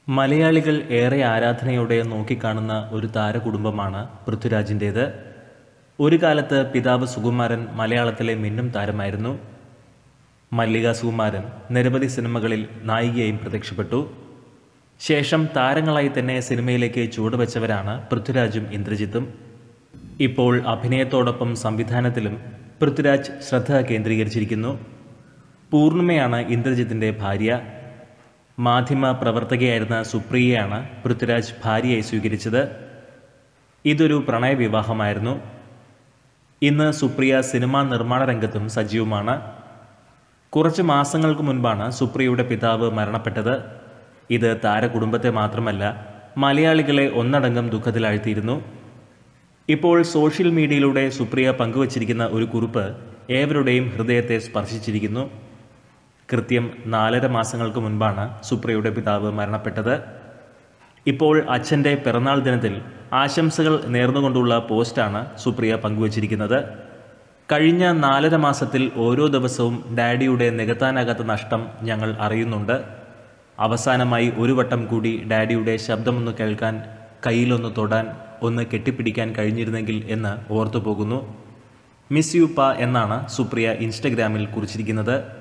മലയാളികൾ ഏറെ ആരാധനയോടെ നോക്കിക്കാണുന്ന ഒരു താരകുടുംബമാണ് പൃഥ്വിരാജിൻ്റേത് ഒരു കാലത്ത് പിതാവ് സുകുമാരൻ മലയാളത്തിലെ മിന്നും താരമായിരുന്നു മല്ലിക സുകുമാരൻ നിരവധി സിനിമകളിൽ നായികയായും പ്രത്യക്ഷപ്പെട്ടു ശേഷം താരങ്ങളായി തന്നെ സിനിമയിലേക്ക് ചുവടുവെച്ചവരാണ് പൃഥ്വിരാജും ഇന്ദ്രജിത്തും ഇപ്പോൾ അഭിനയത്തോടൊപ്പം സംവിധാനത്തിലും പൃഥ്വിരാജ് ശ്രദ്ധ കേന്ദ്രീകരിച്ചിരിക്കുന്നു പൂർണിമയാണ് ഇന്ദ്രജിത്തിൻ്റെ ഭാര്യ മാധ്യമ പ്രവർത്തകയായിരുന്ന സുപ്രിയയാണ് പൃഥ്വിരാജ് ഭാര്യയായി സ്വീകരിച്ചത് ഇതൊരു പ്രണയവിവാഹമായിരുന്നു ഇന്ന് സുപ്രിയ സിനിമാ നിർമ്മാണ രംഗത്തും സജീവമാണ് കുറച്ച് മാസങ്ങൾക്ക് മുൻപാണ് സുപ്രിയയുടെ പിതാവ് മരണപ്പെട്ടത് ഇത് താരകുടുംബത്തെ മാത്രമല്ല മലയാളികളെ ഒന്നടങ്കം ദുഃഖത്തിലാഴ്ത്തിയിരുന്നു ഇപ്പോൾ സോഷ്യൽ മീഡിയയിലൂടെ സുപ്രിയ പങ്കുവച്ചിരിക്കുന്ന ഒരു കുറിപ്പ് ഏവരുടെയും ഹൃദയത്തെ സ്പർശിച്ചിരിക്കുന്നു കൃത്യം നാലര മാസങ്ങൾക്ക് മുൻപാണ് സുപ്രിയയുടെ പിതാവ് മരണപ്പെട്ടത് ഇപ്പോൾ അച്ഛൻ്റെ പിറന്നാൾ ദിനത്തിൽ ആശംസകൾ നേർന്നുകൊണ്ടുള്ള പോസ്റ്റാണ് സുപ്രിയ പങ്കുവച്ചിരിക്കുന്നത് കഴിഞ്ഞ നാലര മാസത്തിൽ ഓരോ ദിവസവും ഡാഡിയുടെ നികത്താനാകാത്ത നഷ്ടം ഞങ്ങൾ അറിയുന്നുണ്ട് അവസാനമായി ഒരു വട്ടം കൂടി ഡാഡിയുടെ ശബ്ദമൊന്ന് കേൾക്കാൻ കയ്യിലൊന്ന് തൊടാൻ ഒന്ന് കെട്ടിപ്പിടിക്കാൻ കഴിഞ്ഞിരുന്നെങ്കിൽ എന്ന് ഓർത്തു പോകുന്നു മിസ് യു പ എന്നാണ് സുപ്രിയ ഇൻസ്റ്റഗ്രാമിൽ കുറിച്ചിരിക്കുന്നത്